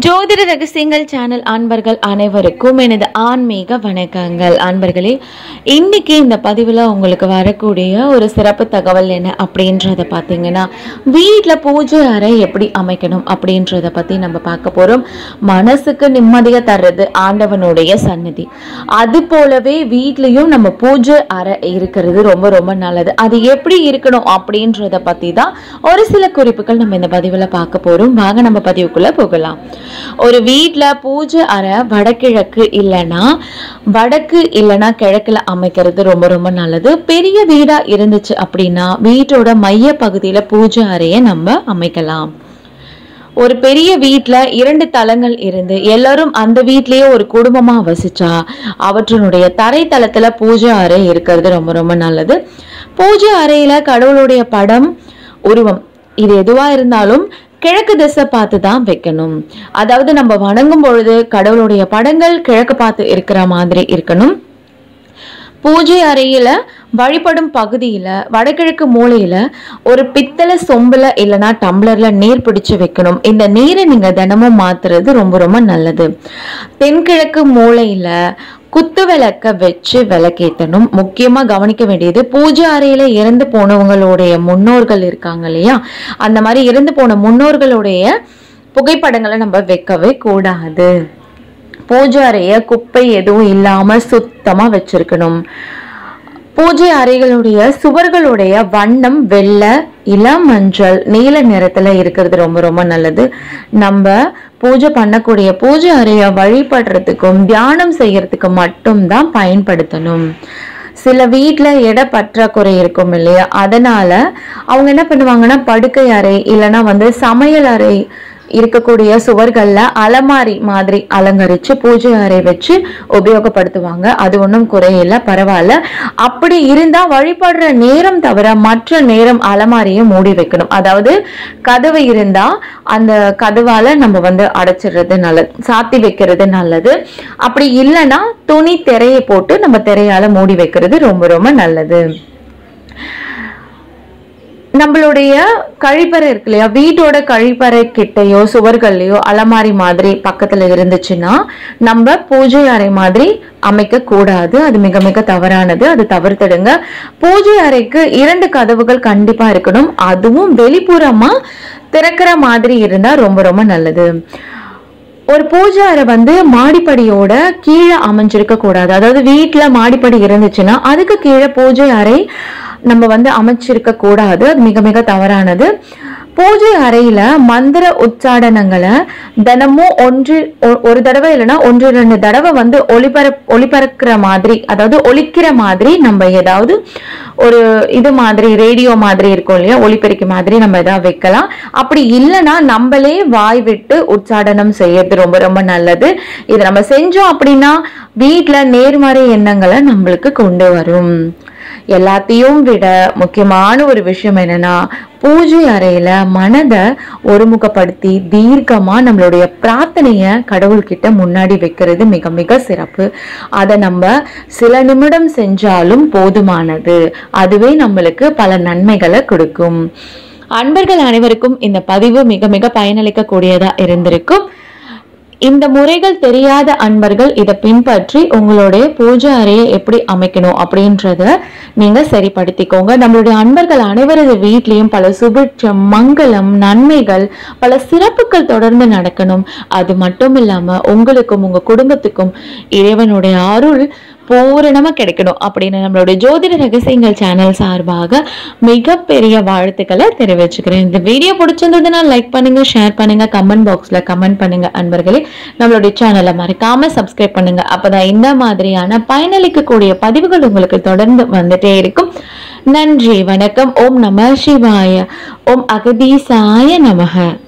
ஜோதிட ரகசியங்கள் சேனல் அன்பர்கள் அனைவருக்கும் எனது ஆன்மீக வணக்கங்கள் அன்பர்களே இன்னைக்கு இந்த பதிவில் உங்களுக்கு வரக்கூடிய ஒரு சிறப்பு தகவல் என்ன அப்படின்றத பார்த்தீங்கன்னா வீட்டில் பூஜை அறை எப்படி அமைக்கணும் அப்படின்றத பற்றி நம்ம பார்க்க போகிறோம் மனசுக்கு நிம்மதியை தர்றது ஆண்டவனுடைய சன்னதி அது போலவே வீட்லேயும் நம்ம பூஜை அறை இருக்கிறது ரொம்ப ரொம்ப நல்லது அது எப்படி இருக்கணும் அப்படின்றத பற்றி தான் ஒரு சில குறிப்புகள் நம்ம இந்த பதிவில் பார்க்க போகிறோம் வாங்க நம்ம பதிவுக்குள்ளே போகலாம் ஒரு வீட்டில் பூஜை அறை வடகிழக்கு இல்லைன்னா வடக்கு இல்லைன்னா கிழக்குல அமைக்கிறது ரொம்ப ரொம்ப நல்லது பெரிய வீடா இருந்துச்சு அப்படின்னா வீட்டோட மைய பகுதியில பூஜை அறையை நம்ம அமைக்கலாம் ஒரு பெரிய வீட்டில் இரண்டு தளங்கள் இருந்து எல்லாரும் அந்த வீட்லயே ஒரு குடும்பமா வசிச்சா அவற்றினுடைய தரைத்தளத்துல பூஜை அறை இருக்கிறது ரொம்ப ரொம்ப நல்லது பூஜை அறையில கடவுளுடைய படம் உருவம் இது எதுவா இருந்தாலும் கிழக்கு திசை பார்த்து தான் வைக்கணும் அதாவது நம்ம வணங்கும் பொழுது கடவுளுடைய படங்கள் கிழக்கு பார்த்து இருக்கிற மாதிரி இருக்கணும் பூஜை அறையில வழிபடும் பகுதியில வடகிழக்கு மூலையில ஒரு பித்தளை சொம்புல இல்லைன்னா டம்ளர்ல நீர் பிடிச்சு வைக்கணும் இந்த நீரை நீங்க தினமும் மாத்துறது ரொம்ப ரொம்ப நல்லது தென்கிழக்கு மூலையில குத்து விளக்க வச்சு விளக்கேத்தணும் முக்கியமா கவனிக்க வேண்டியது பூஜை அறையில இறந்து போனவங்களுடைய முன்னோர்கள் இருக்காங்க இல்லையா அந்த மாதிரி இறந்து போன முன்னோர்களுடைய புகைப்படங்களை நம்ம வைக்கவே கூடாது பூஜை அறைய குப்பை எதுவும் இல்லாம சுத்தமா வச்சிருக்கணும் பூஜை அறைகளுடைய சுவர்களுடைய வண்ணம் வெள்ளை இளம் மஞ்சள் நீல நிறத்துல இருக்கிறது ரொம்ப ரொம்ப நல்லது நம்ம பூஜை பண்ணக்கூடிய பூஜை அறைய வழிபடுறதுக்கும் தியானம் செய்யறதுக்கு மட்டும்தான் பயன்படுத்தணும் சில வீட்டில் இட பற்றாக்குறை இருக்கும் இல்லையா அதனால அவங்க என்ன பண்ணுவாங்கன்னா படுக்கை அறை இல்லைன்னா வந்து சமையல் அறை இருக்கக்கூடிய சுவர்கள்ல அலமாரி மாதிரி அலங்கரிச்சு பூஜை அறை வச்சு உபயோகப்படுத்துவாங்க அது ஒன்றும் குறையில்ல பரவாயில்ல அப்படி இருந்தா வழிபடுற நேரம் தவிர மற்ற நேரம் அலமாரியை மூடி வைக்கணும் அதாவது கதவு இருந்தா அந்த கதவால நம்ம வந்து அடைச்சிடுறது நல்லது சாத்தி வைக்கிறது நல்லது அப்படி இல்லைன்னா துணி திரையை போட்டு நம்ம திரையால மூடி வைக்கிறது ரொம்ப ரொம்ப நல்லது நம்மளுடைய கழிப்பறை இருக்கு இல்லையா வீட்டோட கழிப்பறை கிட்டயோ சுவர்கள்லயோ அலமாரி மாதிரி பக்கத்துல இருந்துச்சுன்னா நம்ம பூஜை அறை மாதிரி அமைக்க கூடாது அது மிக மிக தவறானது அது தவிர்த்திடுங்க பூஜை அறைக்கு இரண்டு கதவுகள் கண்டிப்பா இருக்கணும் அதுவும் வெளிப்புறமா திறக்கிற மாதிரி இருந்தா ரொம்ப ரொம்ப நல்லது ஒரு பூஜை அறை வந்து மாடிப்படியோட கீழே அமைஞ்சிருக்க கூடாது அதாவது வீட்டுல மாடிப்படி இருந்துச்சுன்னா அதுக்கு கீழே பூஜை அறை நம்ம வந்து அமைச்சிருக்க கூடாது அது மிக மிக தவறானது பூஜை அறையில மந்திர உச்சாடனங்களை தினமும் ஒன்று ஒ- ஒரு தடவை இல்லைன்னா ஒன்று ரெண்டு தடவை வந்து ஒளிபர ஒளிபரக்கிற மாதிரி அதாவது ஒலிக்கிற மாதிரி நம்ம ஏதாவது ஒரு இது மாதிரி ரேடியோ மாதிரி இருக்கும் இல்லையா ஒளிபெருக்கி மாதிரி நம்ம ஏதாவது வைக்கலாம் அப்படி இல்லைன்னா நம்மளே வாய் விட்டு உச்சாடனம் செய்யறது ரொம்ப ரொம்ப நல்லது இது நம்ம செஞ்சோம் அப்படின்னா வீட்ல நேர்மறை எண்ணங்களை நம்மளுக்கு கொண்டு வரும் எல்லாத்தையும் விட முக்கியமான ஒரு விஷயம் என்னன்னா பூஜை அறையில மனதை ஒருமுகப்படுத்தி தீர்க்கமா நம்மளுடைய பிரார்த்தனைய கடவுள்கிட்ட முன்னாடி வைக்கிறது மிக மிக சிறப்பு அதை நம்ம சில நிமிடம் செஞ்சாலும் போதுமானது அதுவே நம்மளுக்கு பல நன்மைகளை கொடுக்கும் அன்பர்கள் அனைவருக்கும் இந்த பதிவு மிக மிக பயனளிக்க கூடியதா இருந்திருக்கும் இந்த முறைகள் தெரியாத அன்பர்கள் இதை பின்பற்றி உங்களுடைய பூஜை அறையை எப்படி அமைக்கணும் அப்படின்றத நீங்க சரிப்படுத்திக்கோங்க நம்மளுடைய அன்பர்கள் அனைவரது வீட்லயும் பல சுபிட்சம் மங்களம் நன்மைகள் பல சிறப்புகள் தொடர்ந்து நடக்கணும் அது மட்டும் இல்லாம உங்களுக்கும் உங்க குடும்பத்துக்கும் இறைவனுடைய அருள் பூரணமா கிடைக்கணும் அப்படின்னு நம்மளுடைய ஜோதிட ரகசியங்கள் சேனல் சார்பாக மிகப்பெரிய வாழ்த்துக்களை தெரிவிச்சுக்கிறேன் இந்த வீடியோ பிடிச்சிருந்ததுன்னா லைக் பண்ணுங்க ஷேர் பண்ணுங்க கமெண்ட் பாக்ஸ்ல கமெண்ட் பண்ணுங்க அன்பர்களே நம்மளுடைய சேனலை மறக்காம சப்ஸ்கிரைப் பண்ணுங்க அப்பதான் இந்த மாதிரியான பயனளிக்கக்கூடிய பதிவுகள் உங்களுக்கு தொடர்ந்து வந்துட்டே இருக்கும் நன்றி வணக்கம் ஓம் நம சிவாய ஓம் அகதீசாய நமக